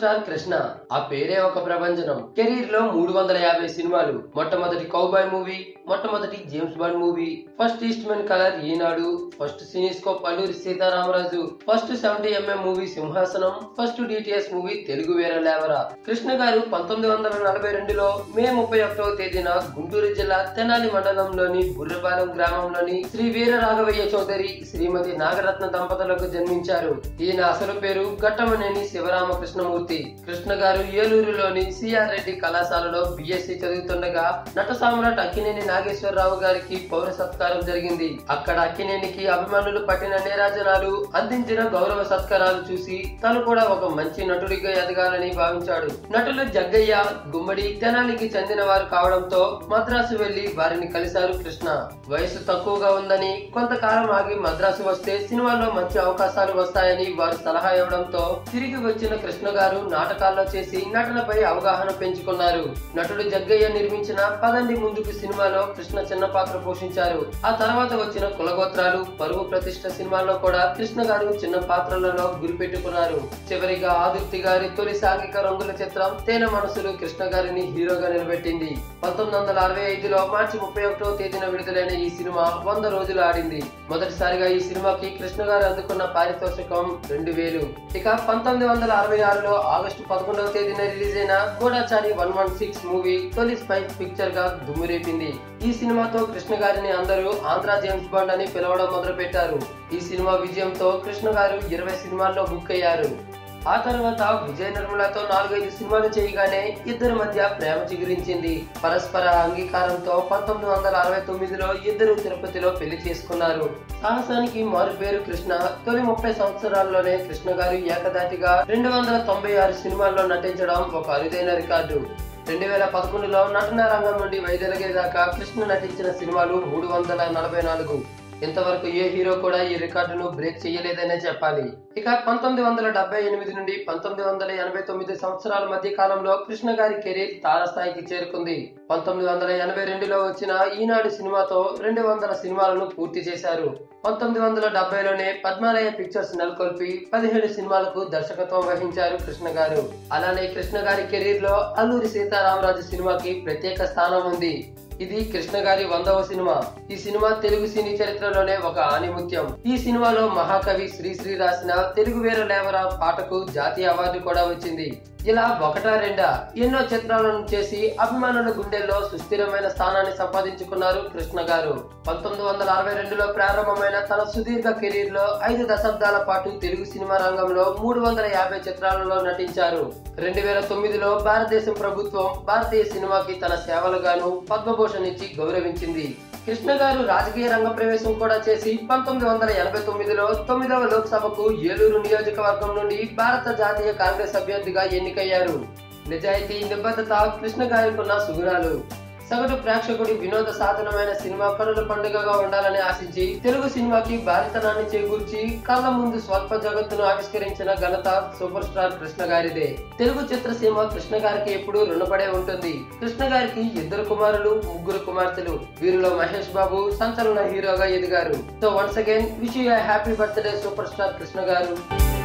star Krishna ఆ పేరే ఒక ప్రభంజనం కెరీర్ లో మూడు వందల యాభై సినిమాలు మొట్టమొదటి కౌబాయ్ మూవీ మొట్టమొదటి James Bond movie first Eastman colour Eenadu first cinemascope Alluri Seetharamaraju first seventy MM movie Simhasanam first DTS movie Telugu Veera Levara Krishna గారు పంతొమ్మిది వందల నలభై రెండులో మే ముప్పై ఒకటవ తేదీన గుంటూరు జిల్లా తెనాలి మండలంలోని బుర్రపాలెం గ్రామంలోని శ్రీ వీర రాఘవయ్య చౌదరి శ్రీమతి నాగరత్న దంపతులకు జన్మించారు ఈయన అసలు పేరు ఘట్టమనేని శివరామకృష్ణమూర్తి కృష్ణ గారు ఏలూరులోని సిఆర్ రెడ్డి కళాశాలలో బిఎస్సి చదువుతుండగా నట సామ్రాట్ అక్కినేని నాగేశ్వరరావు గారికి పౌర సత్కారం జరిగింది అక్కడ అక్కినేనికి అభిమానులు పట్టిన నేరాజనాలు అందించిన గౌరవ సత్కారాలు చూసి తను కూడా ఒక మంచి నటుడిగా ఎదగాలని భావించాడు నటులు జగ్గయ్య గుమ్మడి తెనాలికి చెందిన వారు కావడంతో మద్రాసు వెళ్లి వారిని కలిశారు కృష్ణ వయసు తక్కువగా ఉందని కొంతకాలం ఆగి మద్రాసు వస్తే సినిమాల్లో మంచి అవకాశాలు వస్తాయని వారు సలహా ఇవ్వడంతో తిరిగి వచ్చిన కృష్ణ గారు నాటకాల్లో చేసి నటనపై అవగాహన పెంచుకున్నారు నటుడు జగ్గయ్య నిర్మించిన పదండి ముందుకు సినిమాలో కృష్ణ చిన్న పాత్ర పోషించారు ఆ తర్వాత వచ్చిన కులగోత్రాలు పరువు ప్రతిష్ట సినిమాల్లో కూడా కృష్ణ గారు చిన్న పాత్రలలో గురిపెట్టుకున్నారు చివరిగా ఆదుర్తి గారి తొలి సాంఘిక రంగుల చిత్రం తేనె మనసులు కృష్ణ గారిని హీరోగా నిలబెట్టింది పంతొమ్మిది వందల అరవై ఐదులో మార్చి ముప్పై ఒకటో తేదీన విడుదలైన ఈ సినిమా వంద రోజులు ఆడింది మొదటిసారిగా ఈ సినిమాకి కృష్ణ గారు అందుకున్న పారితోషికం రెండు వేలు ఇక పంతొమ్మిది వందల అరవై ఆరులో ఆగస్టు పదకొండవ తేదీన రిలీజ్ అయిన Goodachari one one six movie తొలి స్పై పిక్చర్ గా దుమ్మురేపింది ఈ సినిమాతో కృష్ణ గారిని అందరూ ఆంధ్ర జేమ్స్ బాండ్ అని పిలవడం మొదలు పెట్టారు ఈ సినిమా విజయంతో కృష్ణ గారు ఇరవై సినిమాల్లో బుక్ అయ్యారు ఆ తర్వాత విజయ నిర్మలతో నాలుగైదు సినిమాలు చేయగానే ఇద్దరి మధ్య ప్రేమ చిగురించింది పరస్పర అంగీకారంతో పంతొమ్మిది వందల అరవై తొమ్మిదిలో ఇద్దరు తిరుపతిలో పెళ్లి చేసుకున్నారు సాహసానికి మారు పేరు కృష్ణ తొలి ముప్పై సంవత్సరాల్లోనే కృష్ణ గారు ఏకదాటిగా రెండు వందల తొంభై ఆరు సినిమాల్లో నటించడం ఒక అరుదైన రికార్డు రెండు వేల పదకొండులో నటన రంగం నుండి వైదొలిగేదాకా కృష్ణ నటించిన సినిమాలు మూడు వందల నలభై నాలుగు ఇంతవరకు ఏ హీరో కూడా ఈ రికార్డును బ్రేక్ చేయలేదనే చెప్పాలి ఇక పంతొమ్మిది వందల డెబ్బై ఎనిమిది నుండి పంతొమ్మిది వందల ఎనభై తొమ్మిది సంవత్సరాల మధ్య కాలంలో కృష్ణ గారి కెరీర్ తారస్థాయికి చేరుకుంది పంతొమ్మిది వందల ఎనభై రెండులో వచ్చిన ఈనాడు సినిమాతో రెండు వందల సినిమాలను పూర్తి చేశారు పంతొమ్మిది వందల డెబ్బైలోనే పద్మాలయ పిక్చర్స్ నెలకొల్పి పదిహేడు సినిమాలకు దర్శకత్వం వహించారు కృష్ణ గారు అలానే కృష్ణ గారి కెరీర్ లో అల్లూరి సీతారామరాజు సినిమాకి ప్రత్యేక స్థానం ఉంది ఇది కృష్ణ గారి వందవ సినిమా ఈ సినిమా తెలుగు సినీ చరిత్రలోనే ఒక ఆనిముత్యం ఈ సినిమాలో మహాకవి శ్రీశ్రీ రాసిన తెలుగు వీర లేవరా పాటకు జాతీయ అవార్డు కూడా వచ్చింది ఇలా ఒకటా రెండా ఎన్నో చిత్రాలను చేసి అభిమానుల గుండెల్లో సుస్థిరమైన స్థానాన్ని సంపాదించుకున్నారు కృష్ణ గారు పంతొమ్మిది వందల అరవై రెండులో ప్రారంభమైన తన సుదీర్ఘ కెరీర్ లో ఐదు దశాబ్దాల పాటు తెలుగు సినిమా రంగంలో మూడు వందల యాభై చిత్రాలలో నటించారు రెండు వేల తొమ్మిదిలో భారతదేశం ప్రభుత్వం భారతీయ సినిమాకి తన సేవలుగాను పద్మభూషణ్ ఇచ్చి గౌరవించింది కృష్ణ గారు రాజకీయ రంగ ప్రవేశం కూడా చేసి పంతొమ్మిది వందల ఎనభై తొమ్మిదిలో తొమ్మిదవ లోక్సభకు ఏలూరు నియోజకవర్గం నుండి భారత జాతీయ కాంగ్రెస్ అభ్యర్థిగా ఎన్నికయ్యారు నిజాయితీ నిబద్ధత కృష్ణ గారికున్న సుగుణాలు సగటు ప్రేక్షకుడి వినోద సాధనమైన సినిమా కనుల పండుగగా ఉండాలని ఆశించి తెలుగు సినిమాకి భారితనాన్ని చేకూర్చి కళ్ళ ముందు స్వల్ప జగత్తును ఆవిష్కరించిన ఘనత సూపర్ స్టార్ కృష్ణ గారిదే తెలుగు చిత్రసీమ కృష్ణ గారికి ఎప్పుడూ రుణపడే ఉంటుంది కృష్ణ గారికి ఇద్దరు కుమారులు ముగ్గురు కుమార్తెలు వీరిలో మహేష్ బాబు సంచలన హీరోగా ఎదిగారు so once again wish you happy birthday super star Krishna గారు